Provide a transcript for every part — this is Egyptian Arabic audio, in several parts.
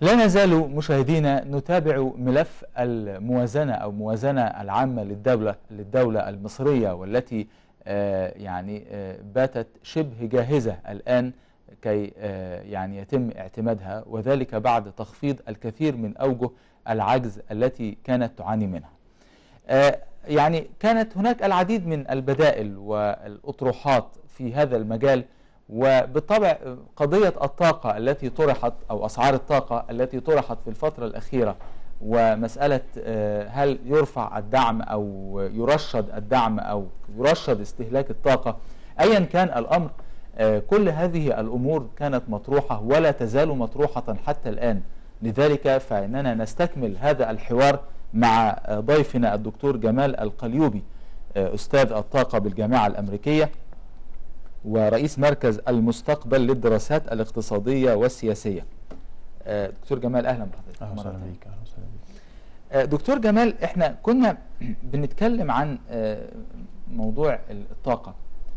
لا نزال مشاهدينا نتابع ملف الموازنة أو موازنة العامة للدولة للدولة المصرية والتي آه، يعني آه، باتت شبه جاهزة الآن كي آه، يعني يتم اعتمادها وذلك بعد تخفيض الكثير من أوجه العجز التي كانت تعاني منها آه، يعني كانت هناك العديد من البدائل والأطروحات في هذا المجال وبالطبع قضية الطاقة التي طرحت أو أسعار الطاقة التي طرحت في الفترة الأخيرة ومسألة آه، هل يرفع الدعم أو يرشد الدعم أو يرشد استهلاك الطاقة أيا كان الأمر آه، كل هذه الأمور كانت مطروحة ولا تزال مطروحة حتى الآن لذلك فإننا نستكمل هذا الحوار مع آه، ضيفنا الدكتور جمال القليوبي آه، أستاذ الطاقة بالجامعة الأمريكية ورئيس مركز المستقبل للدراسات الاقتصادية والسياسية آه، دكتور جمال أهلا بحضرتك اهلا مرة وسهلا تانية. بيك اهلا وسهلا بيك آه، دكتور جمال احنا كنا بنتكلم عن آه، موضوع الطاقة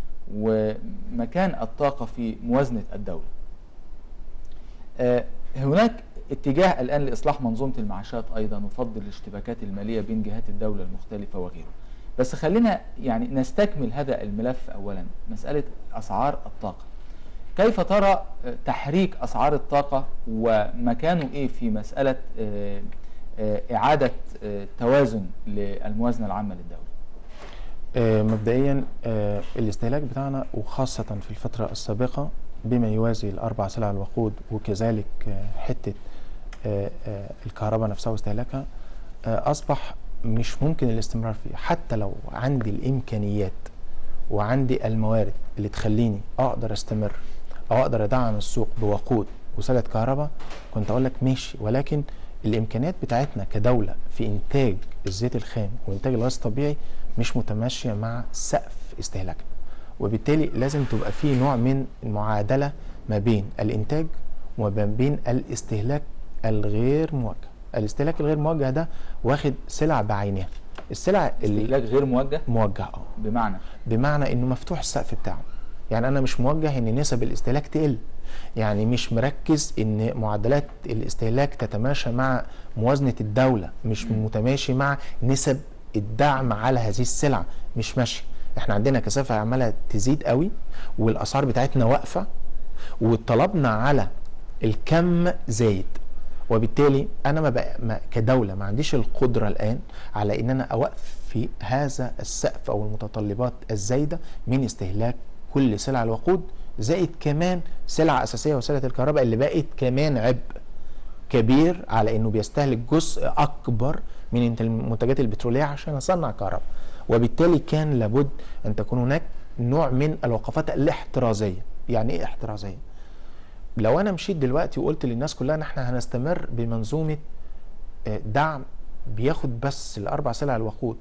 ومكان الطاقة في موازنة الدولة آه، هناك اتجاه الآن لإصلاح منظومة المعاشات أيضا وفض الاشتباكات المالية بين جهات الدولة المختلفة وغيره بس خلينا يعني نستكمل هذا الملف أولا مسألة أسعار الطاقة كيف ترى آه، تحريك أسعار الطاقة ومكانه إيه في مسألة آه، آه، إعادة آه، توازن للموازنة العامة للدولة آه مبدئيا آه الاستهلاك بتاعنا وخاصة في الفترة السابقة بما يوازي الأربع سلع الوقود وكذلك آه حتة آه آه الكهرباء نفسها واستهلاكها آه أصبح مش ممكن الاستمرار فيه حتى لو عندي الإمكانيات وعندي الموارد اللي تخليني أقدر أستمر أو أقدر أدعم السوق بوقود وسلة كهرباء كنت أقول لك ماشي ولكن الإمكانيات بتاعتنا كدولة في إنتاج الزيت الخام وإنتاج الغاز الطبيعي مش متماشية مع سقف استهلاكنا وبالتالي لازم تبقى في نوع من المعادلة ما بين الإنتاج وما بين الاستهلاك الغير موجه الاستهلاك الغير موجه ده واخد سلع بعينها السلع استهلاك غير موجه الموجه اه بمعنى بمعنى انه مفتوح السقف بتاعه يعني انا مش موجه ان نسب الاستهلاك تقل يعني مش مركز ان معدلات الاستهلاك تتماشى مع موازنه الدوله مش متماشي مع نسب الدعم على هذه السلع مش ماشي احنا عندنا كثافه عماله تزيد قوي والاسعار بتاعتنا واقفه وطلبنا على الكم زايد وبالتالي انا ما, بقى ما كدوله ما عنديش القدره الان على ان انا اوقف في هذا السقف او المتطلبات الزايده من استهلاك كل سلع الوقود زائد كمان سلع اساسيه وسيله الكهرباء اللي بقت كمان عبء كبير على انه بيستهلك جزء اكبر من المنتجات البتروليه عشان اصنع كهرباء وبالتالي كان لابد ان تكون هناك نوع من الوقفات الاحترازيه يعني ايه احترازيه لو انا مشيت دلوقتي وقلت للناس كلها ان احنا هنستمر بمنظومه آه، دعم بياخد بس الاربع سلع الوقود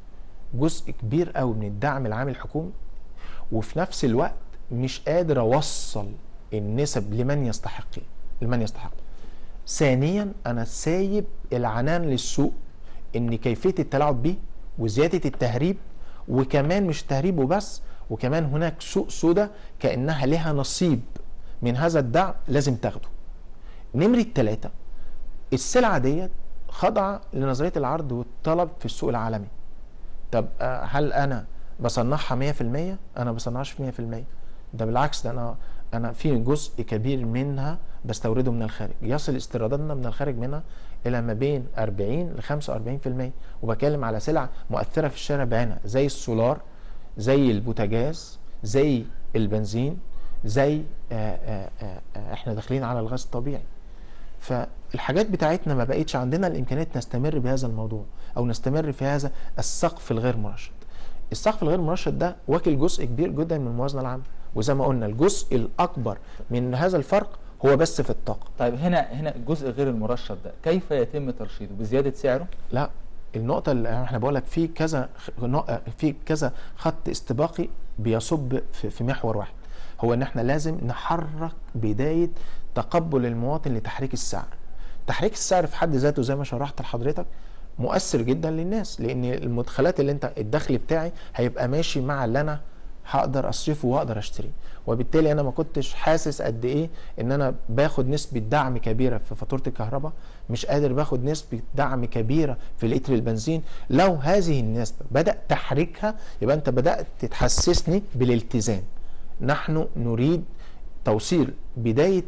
جزء كبير قوي من الدعم العام الحكومي وفي نفس الوقت مش قادر اوصل النسب لمن يستحق لمن يستحق ثانيا انا سايب العنان للسوق ان كيفيه التلاعب بيه وزياده التهريب وكمان مش تهريب وبس وكمان هناك سوق سوداء كانها لها نصيب من هذا الدعم لازم تاخده نمرة ثلاثة السلعة ديت خاضعة لنظرية العرض والطلب في السوق العالمي طب آه، هل أنا بصنعها 100% أنا بصنعش 100% ده بالعكس ده أنا أنا في جزء كبير منها بستورده من الخارج يصل استيراداتنا من الخارج منها إلى ما بين 40 ل 45% وبتكلم على سلع مؤثرة في الشارع بعينها زي السولار زي البوتاجاز زي البنزين زي آآ آآ آآ احنا داخلين على الغاز الطبيعي فالحاجات بتاعتنا ما بقتش عندنا الامكانيات نستمر بهذا الموضوع او نستمر في هذا السقف الغير مرشد السقف الغير مرشد ده واكل جزء كبير جدا من الموازنه العامه وزي ما قلنا الجزء الاكبر من هذا الفرق هو بس في الطاقه طيب هنا هنا الجزء غير المرشد ده كيف يتم ترشيده بزيادة سعره لا النقطة اللي احنا بقول لك في كذا خ- نق- في كذا خط استباقي بيصب في في محور واحد هو ان احنا لازم نحرك بداية تقبل المواطن لتحريك السعر تحريك السعر في حد ذاته زي ما شرحت لحضرتك مؤثر جدا للناس لان المدخلات اللي انت الدخل بتاعي هيبقى ماشي مع اللي انا هقدر اصرفه واقدر اشتريه وبالتالي انا ما كنتش حاسس قد ايه ان انا باخد نسبه دعم كبيره في فاتوره الكهرباء مش قادر باخد نسبه دعم كبيره في لتر البنزين لو هذه النسبه بدا تحريكها يبقى انت بدات تحسسني بالالتزام نحن نريد توصيل بدايه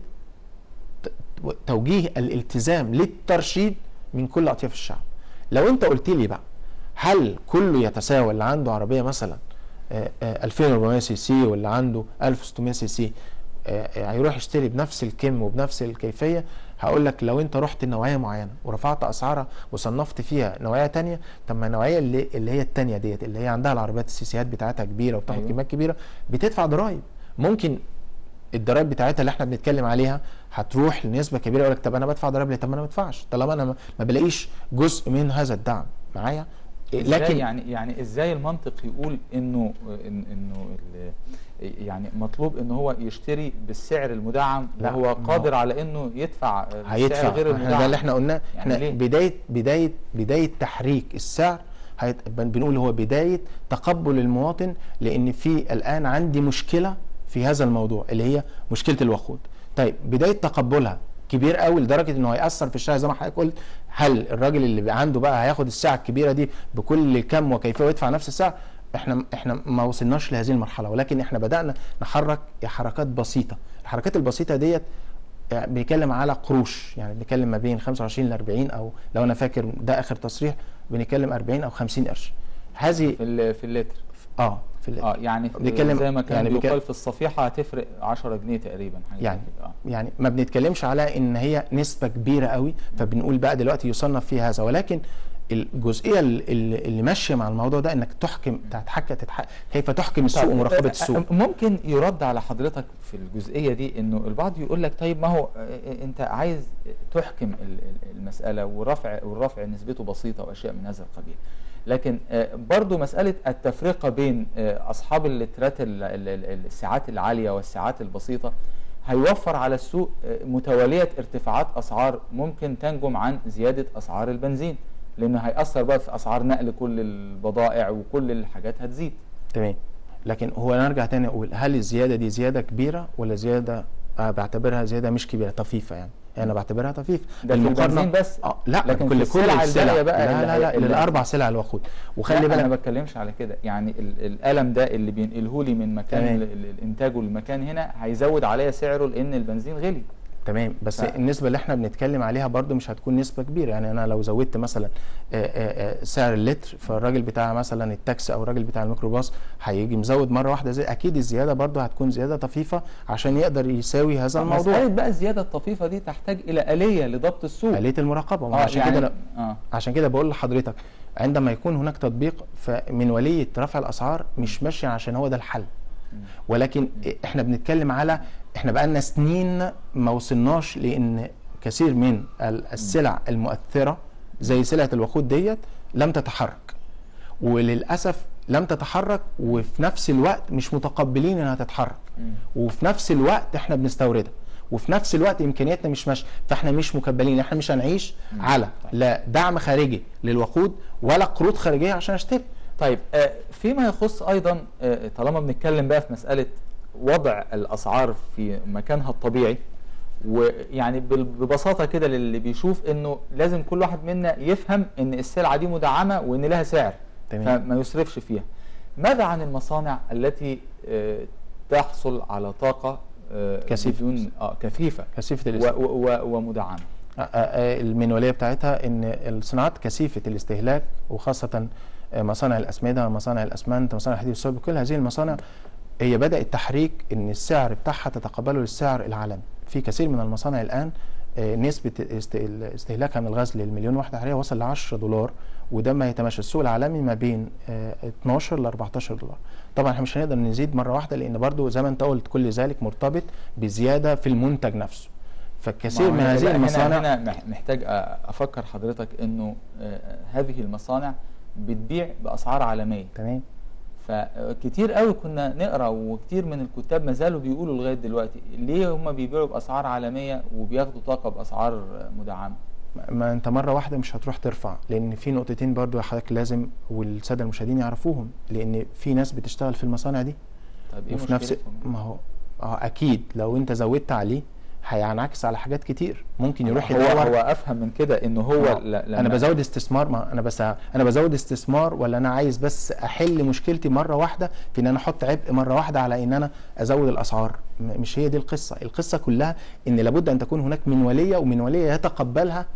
ت- توجيه الالتزام للترشيد من كل اطياف الشعب لو انت قلت لي بقى هل كله يتساوى اللي عنده عربيه مثلا آه، آه، 2400 سي سي واللي عنده 1600 سي سي آه، آه، هيروح يشتري بنفس الكم وبنفس الكيفيه هقول لك لو انت رحت لنوعيه معينه ورفعت اسعارها وصنفت فيها نوعيه تانية طب ما النوعيه اللي, اللي هي التانية ديت اللي هي عندها العربيات السيسيات بتاعتها كبيره وبتاخد أيوة. كميات كبيره بتدفع ضرائب ممكن الضرائب بتاعتها اللي احنا بنتكلم عليها هتروح لنسبه كبيره يقول لك طب انا بدفع ضرائب ليه؟ طب ما انا ما بدفعش طالما انا ما- ما بلاقيش جزء من هذا الدعم معايا لكن لكن يعني يعني ازاي المنطق يقول انه إن انه ال- يعني مطلوب ان هو يشتري بالسعر المدعم لا، وهو ما هو- قادر على انه يدفع بالسعر هيدفع غير احنا المدعم ده اللي احنا قلناه يعني احنا ليه؟ بدايه بدايه بدايه تحريك السعر هيت- بن- بنقول هو بدايه تقبل المواطن لان في الان عندي مشكله في هذا الموضوع اللي هي مشكله الوقود طيب بدايه تقبلها كبير قوي لدرجه انه هياثر في الشارع زي ما حضرتك قلت هل الراجل اللي بقى عنده بقى هياخد الساعه الكبيره دي بكل كم وكيفيه ويدفع نفس السعر احنا احنا ما وصلناش لهذه المرحله ولكن احنا بدانا نحرك حركات بسيطه الحركات البسيطه ديت يعني بنتكلم على قروش يعني بنتكلم ما بين 25 ل 40 او لو انا فاكر ده اخر تصريح بنتكلم 40 او 50 قرش هذه في ال- في اللتر اه في اللتر. اه يعني في- بنتكلم- زي ما كان يعني يعني بنتكلم- بيقال في الصفيحه هتفرق 10 جنيه تقريبا حاجه زي يعني كده. آه. يعني ما بنتكلمش على ان هي نسبه كبيره قوي فبنقول بقى دلوقتي يصنف فيه هذا ولكن الجزئيه اللي, اللي ماشيه مع الموضوع ده انك تحكم تتحكم تتحكم كيف تحكم السوق طيب، ومراقبه آه، السوق آه، ممكن يرد على حضرتك في الجزئيه دي انه البعض يقول لك طيب ما هو آه، انت عايز تحكم ال- ال- المساله والرفع والرفع نسبته بسيطه واشياء من هذا القبيل لكن آه، برضو مساله التفرقه بين آه، اصحاب اللترات ال- ال- ال- الساعات العاليه والساعات البسيطه هيوفر على السوق آه، متواليه ارتفاعات اسعار ممكن تنجم عن زياده اسعار البنزين لانه هيأثر بقى في اسعار نقل كل البضائع وكل الحاجات هتزيد تمام لكن هو نرجع تاني اقول هل الزياده دي زياده كبيره ولا زياده آه بعتبرها زياده مش كبيره طفيفه يعني انا بعتبرها طفيف ده في بالمقارنة- البنزين بس اه لا لكن كل في كل السلع السلع الباقية بقى لا اللي لا لا هي- اللي- للاربع سلع الوقود وخلي لا انا ما بالك بتكلمش على كده يعني ال- القلم ده اللي بينقله لي من مكان تمام. ال- ال- الانتاج للمكان هنا هيزود عليا سعره لان البنزين غلي تمام بس ف- النسبه اللي احنا بنتكلم عليها برضو مش هتكون نسبه كبيره يعني انا لو زودت مثلا آه، آه، آه، سعر اللتر فالراجل بتاع مثلا التاكسي او الراجل بتاع الميكروباص هيجي مزود مره واحده زي اكيد الزياده برضو هتكون زياده طفيفه عشان يقدر يساوي هذا مسألة الموضوع بقى الزياده الطفيفه دي تحتاج الى اليه لضبط السوق آلية المراقبه اه عشان يعني كده اه عشان كده بقول لحضرتك عندما يكون هناك تطبيق فمن ولية رفع الأسعار مش ماشي عشان هو ده الحل ولكن احنا بنتكلم على احنا بقالنا سنين ما وصلناش لان كثير من ال- السلع المؤثرة زي سلعة الوقود ديت لم تتحرك وللأسف لم تتحرك وفي نفس الوقت مش متقبلين انها تتحرك مم. وفي نفس الوقت احنا بنستوردها وفي نفس الوقت امكانياتنا مش ماشيه فاحنا مش مكبلين احنا مش هنعيش مم. على طيب. لا دعم خارجي للوقود ولا قروض خارجيه عشان اشتري طيب آه، فيما يخص ايضا آه، طالما بنتكلم بقى في مساله وضع الاسعار في مكانها الطبيعي ويعني بال- ببساطه كده للي بيشوف انه لازم كل واحد منا يفهم ان السلعه دي مدعمه وان لها سعر تمام. فما يسرفش فيها ماذا عن المصانع التي آه، تحصل على طاقه آه، كثيفة. بدون اه كثيفه كثيفه و- الاستهلاك و- و- ومدعمه آه، آه، المنواليه بتاعتها ان الصناعات كثيفه الاستهلاك وخاصه آه، مصانع الاسمده مصانع الاسمنت مصانع الحديد والصلب كل هذه المصانع هي بدات تحريك ان السعر بتاعها تتقبله السعر العالمي في كثير من المصانع الان آه، نسبه است- استهلاكها من الغاز للمليون وحده حراريه وصل ل 10 دولار وده ما يتماشى السوق العالمي ما بين آه، 12 ل 14 دولار طبعا احنا مش هنقدر نزيد مره واحده لان برضو زي ما انت قلت كل ذلك مرتبط بزياده في المنتج نفسه فالكثير من ما هو هذه لا، المصانع هنا, هنا مح- محتاج أ- افكر حضرتك انه آه، هذه المصانع بتبيع باسعار عالميه تمام فكتير قوي كنا نقرا وكتير من الكتاب ما زالوا بيقولوا لغايه دلوقتي ليه هم بيبيعوا باسعار عالميه وبياخدوا طاقه باسعار مدعمه ما انت مره واحده مش هتروح ترفع لان في نقطتين برضو حضرتك لازم والساده المشاهدين يعرفوهم لان في ناس بتشتغل في المصانع دي طيب ايه وفي نفس مشكلتهم؟ ما هو اه اكيد لو انت زودت عليه هينعكس على حاجات كتير ممكن يروح هو يدور هو افهم من كده انه هو آه، ل- لما انا بزود استثمار ما انا بس انا بزود استثمار ولا انا عايز بس احل مشكلتي مره واحده في ان انا احط عبء مره واحده على ان انا ازود الاسعار م- مش هي دي القصه القصه كلها ان لابد ان تكون هناك منواليه ومنواليه يتقبلها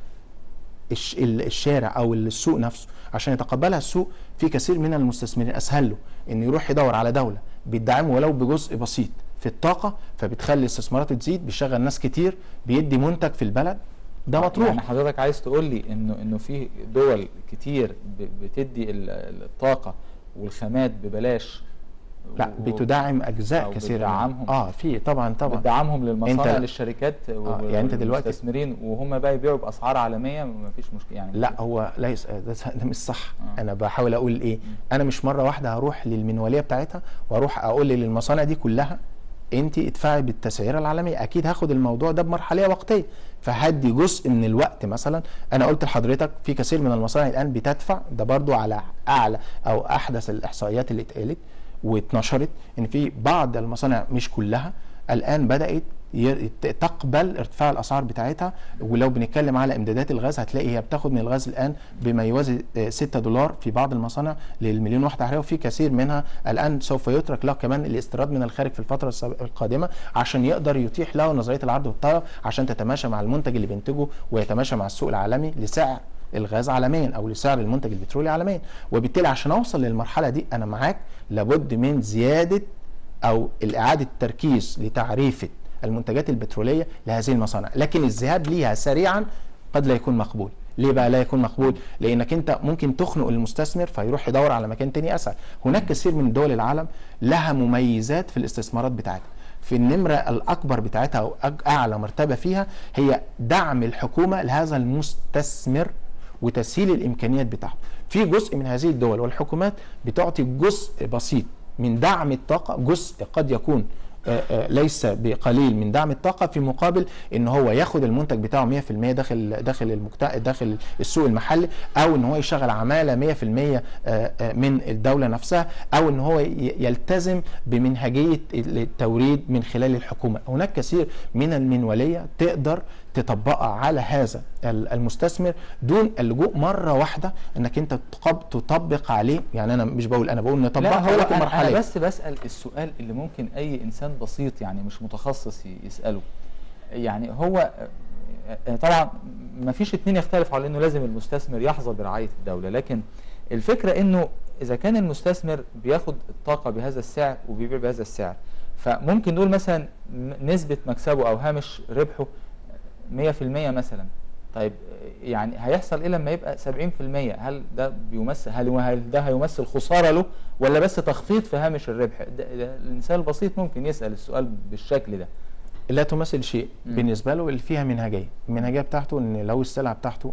الش- ال- الشارع او السوق نفسه عشان يتقبلها السوق في كثير من المستثمرين اسهل له انه يروح يدور على دوله بيدعمه ولو بجزء بسيط في الطاقه فبتخلي استثماراته تزيد بيشغل ناس كتير بيدي منتج في البلد ده مطروح يعني حضرتك عايز تقول لي انه انه في دول كتير ب- بتدي ال- ال- الطاقه والخامات ببلاش لا و- بتدعم اجزاء أو كثيره بتدعمهم. منها. اه في طبعا طبعا بتدعمهم للمصانع أنت- للشركات آه، يعني أنت دلوقتي- والمستثمرين وهم بقى يبيعوا باسعار عالميه مفيش مشكله يعني لا هو ليس ده, ده مش صح آه. انا بحاول اقول ايه انا مش مره واحده هروح للمنواليه بتاعتها واروح اقول للمصانع دي كلها انت ادفعي بالتسعيره العالميه اكيد هاخد الموضوع ده بمرحليه وقتيه فهدي جزء من الوقت مثلا انا قلت لحضرتك في كثير من المصانع الان بتدفع ده برضو على اعلى او احدث الاحصائيات اللي اتقالت واتنشرت ان في بعض المصانع مش كلها الان بدات ي- ت- تقبل ارتفاع الاسعار بتاعتها ولو بنتكلم على امدادات الغاز هتلاقي هي بتاخد من الغاز الان بما يوازي آه، 6 دولار في بعض المصانع للمليون وحده حراريه وفي كثير منها الان سوف يترك له كمان الاستيراد من الخارج في الفتره الساب- القادمه عشان يقدر يتيح له نظريه العرض والطلب عشان تتماشى مع المنتج اللي بينتجه ويتماشى مع السوق العالمي لسعر الغاز عالميا او لسعر المنتج البترولي عالميا وبالتالي عشان اوصل للمرحله دي انا معاك لابد من زياده او الاعاده التركيز لتعريفه المنتجات البتروليه لهذه المصانع لكن الذهاب ليها سريعا قد لا يكون مقبول ليه بقى لا يكون مقبول لانك انت ممكن تخنق المستثمر فيروح يدور على مكان تاني اسهل هناك كثير من دول العالم لها مميزات في الاستثمارات بتاعتها في النمرة الأكبر بتاعتها أو أج- أعلى مرتبة فيها هي دعم الحكومة لهذا المستثمر وتسهيل الإمكانيات بتاعته في جزء من هذه الدول والحكومات بتعطي جزء بسيط من دعم الطاقة جزء قد يكون آه، آه، ليس بقليل من دعم الطاقه في مقابل ان هو ياخد المنتج بتاعه 100% داخل داخل المجتمع داخل السوق المحلي او ان هو يشغل عماله 100% آه، آه، من الدوله نفسها او ان هو ي- يلتزم بمنهجيه التوريد من خلال الحكومه هناك كثير من المنوليه تقدر تطبقها على هذا ال- المستثمر دون اللجوء مره واحده انك انت تقب- تطبق عليه يعني انا مش بقول انا بقول لا نطبقها هو ولكن أنا, مرحليه انا بس بسال السؤال اللي ممكن اي انسان بسيط يعني مش متخصص ي- يساله يعني هو آه، طبعا ما فيش اتنين يختلفوا على انه لازم المستثمر يحظى برعايه الدوله لكن الفكره انه اذا كان المستثمر بياخد الطاقه بهذا السعر وبيبيع بهذا السعر فممكن نقول مثلا م- نسبه مكسبه او هامش ربحه 100% مثلا طيب يعني هيحصل ايه لما يبقى 70% هل ده بيمثل هل هل ده هيمثل خساره له ولا بس تخفيض في هامش الربح ده ده الانسان البسيط ممكن يسال السؤال بالشكل ده لا تمثل شيء مم. بالنسبه له اللي فيها منهجيه المنهجيه بتاعته ان لو السلعه بتاعته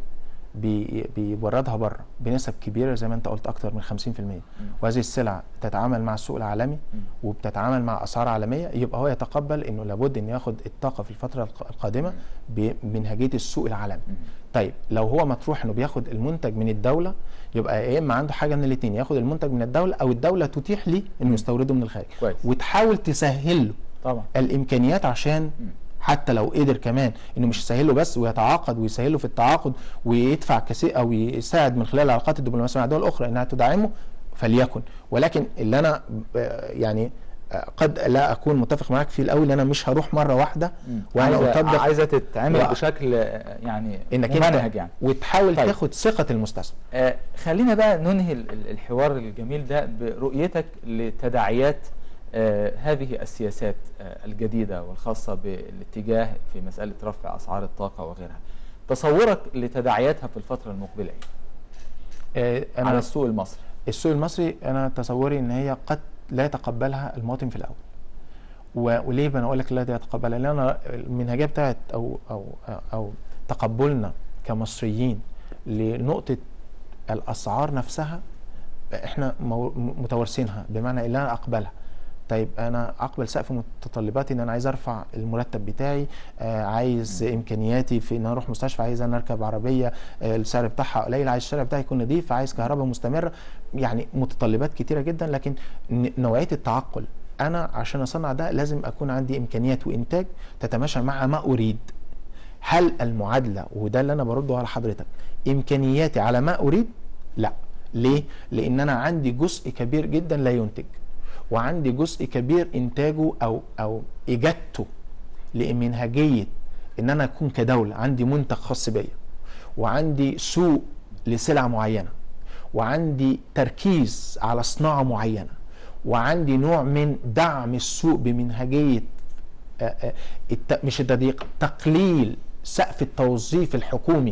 بي بيوردها بره بنسب كبيره زي ما انت قلت اكتر من 50% وهذه السلع تتعامل مع السوق العالمي مم. وبتتعامل مع اسعار عالميه يبقى هو يتقبل انه لابد ان ياخد الطاقه في الفتره الق- القادمه بمنهجيه السوق العالمي مم. طيب لو هو مطروح انه بياخد المنتج من الدوله يبقى يا اما عنده حاجه من الاثنين ياخد المنتج من الدوله او الدوله تتيح ليه انه يستورده من الخارج كويس وتحاول تسهل له طبعا الامكانيات عشان مم. حتى لو قدر كمان انه مش يسهله بس ويتعاقد ويسهله في التعاقد ويدفع كثير او يساعد من خلال العلاقات الدبلوماسيه مع دول اخرى انها تدعمه فليكن ولكن اللي انا آه، يعني آه، قد لا اكون متفق معاك فيه الاول انا مش هروح مره واحده مم. وانا عايزه اطبق عايزه تتعمل لا. بشكل آه، يعني انك ممنهج انت يعني وتحاول طيب. تاخد ثقه المستثمر آه، خلينا بقى ننهي ال- ال- الحوار الجميل ده برؤيتك لتداعيات آه، هذه السياسات آه، الجديدة والخاصة بالاتجاه في مسألة رفع أسعار الطاقة وغيرها تصورك لتداعياتها في الفترة المقبلة إيه؟ آه، على انا السوق المصري السوق المصري انا تصوري ان هي قد لا يتقبلها المواطن في الاول و- وليه انا اقول لك لا يتقبلها لان أنا المنهجيه بتاعت او او او تقبلنا كمصريين لنقطه الاسعار نفسها احنا مو- متوارثينها بمعنى ان انا اقبلها طيب انا اقبل سقف متطلباتي ان انا عايز ارفع المرتب بتاعي آه عايز امكانياتي في ان انا اروح مستشفى عايز انا اركب عربيه آه السعر بتاعها قليل عايز الشارع بتاعي يكون نظيف عايز كهرباء مستمره يعني متطلبات كتيره جدا لكن ن- نوعيه التعقل انا عشان اصنع ده لازم اكون عندي امكانيات وانتاج تتماشى مع ما اريد هل المعادله وده اللي انا برده على حضرتك امكانياتي على ما اريد لا ليه لان انا عندي جزء كبير جدا لا ينتج وعندي جزء كبير انتاجه او او اجادته لمنهجيه ان انا اكون كدوله عندي منتج خاص بيا وعندي سوق لسلع معينه وعندي تركيز على صناعه معينه وعندي نوع من دعم السوق بمنهجيه آه، آه، الت- مش التضييق تقليل سقف التوظيف الحكومي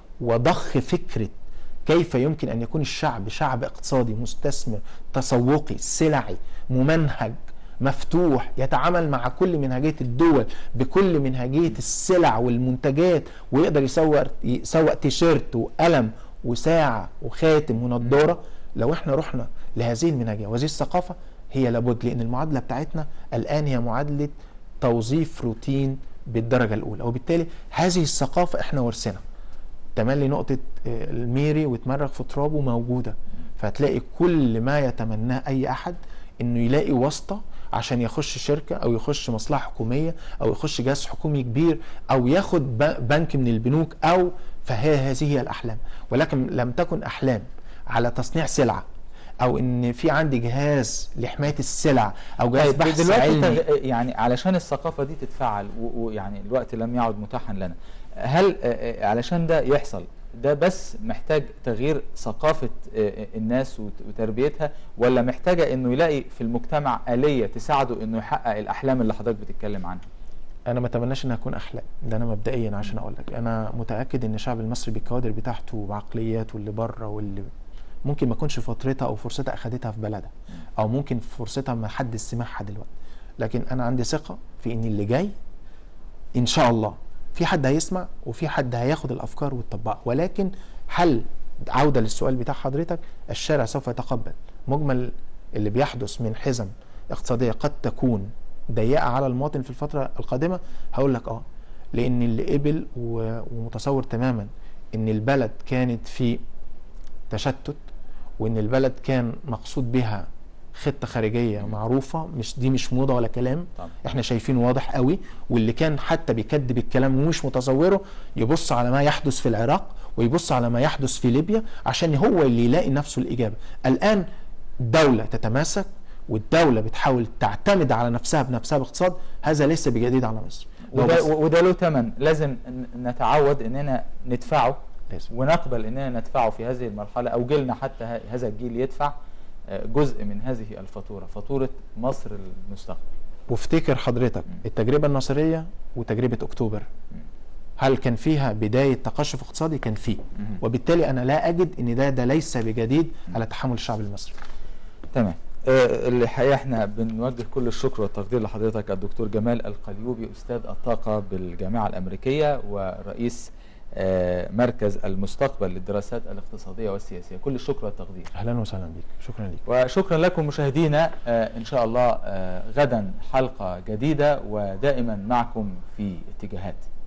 وضخ فكره كيف يمكن ان يكون الشعب شعب اقتصادي مستثمر تسوقي سلعي ممنهج مفتوح يتعامل مع كل منهجيه الدول بكل منهجيه السلع والمنتجات ويقدر يسوق يسوق تيشيرت وقلم وساعه وخاتم ونضاره لو احنا رحنا لهذه المنهجيه وهذه الثقافه هي لابد لان المعادله بتاعتنا الان هي معادله توظيف روتين بالدرجه الاولى وبالتالي هذه الثقافه احنا ورثنا تملي نقطة آه، الميري وتمرغ في ترابه موجودة فهتلاقي كل ما يتمناه أي أحد إنه يلاقي واسطة عشان يخش شركة أو يخش مصلحة حكومية أو يخش جهاز حكومي كبير أو ياخد ب- بنك من البنوك أو فهي هذه هي الأحلام ولكن لم تكن أحلام على تصنيع سلعة أو إن في عندي جهاز لحماية السلع أو جهاز طيب بحث دلوقتي علمي تغ... يعني علشان الثقافه دي تتفعل و- ويعني الوقت لم يعد متاحا لنا هل آه، آه، علشان ده يحصل ده بس محتاج تغيير ثقافه آه، آه، الناس وت- وتربيتها ولا محتاجه انه يلاقي في المجتمع اليه تساعده انه يحقق الاحلام اللي حضرتك بتتكلم عنها انا ما اتمناش انها تكون احلام ده انا مبدئيا عشان اقول لك انا متاكد ان الشعب المصري بالكوادر بتاعته وبعقلياته اللي بره واللي ممكن ما يكونش فترتها او فرصتها اخدتها في بلدها او ممكن فرصتها ما حد سمعها دلوقتي لكن انا عندي ثقه في ان اللي جاي ان شاء الله في حد هيسمع وفي حد هياخد الافكار ويطبقها ولكن هل عوده للسؤال بتاع حضرتك الشارع سوف يتقبل مجمل اللي بيحدث من حزم اقتصاديه قد تكون ضيقه على المواطن في الفتره القادمه هقول لك اه لان اللي قبل و- ومتصور تماما ان البلد كانت في تشتت وان البلد كان مقصود بها خطه خارجيه معروفه مش دي مش موضه ولا كلام طبعا. احنا شايفينه واضح قوي واللي كان حتى بيكذب الكلام ومش متصوره يبص على ما يحدث في العراق ويبص على ما يحدث في ليبيا عشان هو اللي يلاقي نفسه الاجابه الان دوله تتماسك والدوله بتحاول تعتمد على نفسها بنفسها باقتصاد هذا ليس بجديد على مصر لو وده, بس- وده له ثمن لازم ن- نتعود اننا ندفعه لازم. ونقبل اننا ندفعه في هذه المرحله او جيلنا حتى ه- هذا الجيل يدفع آه، جزء من هذه الفاتوره فاتوره مصر المستقبل وافتكر حضرتك التجربة النصرية وتجربة أكتوبر هل كان فيها بداية تقشف اقتصادي؟ كان فيه مهم. وبالتالي أنا لا أجد أن ده ده ليس بجديد على تحمل الشعب المصري تمام آه، الحقيقه احنا بنوجه كل الشكر والتقدير لحضرتك الدكتور جمال القليوبي استاذ الطاقه بالجامعه الامريكيه ورئيس آه، مركز المستقبل للدراسات الاقتصاديه والسياسيه كل الشكر والتقدير أهلا وسهلا بك شكرا لك وشكرا لكم مشاهدينا آه، ان شاء الله آه، غدا حلقه جديده ودائما معكم في اتجاهات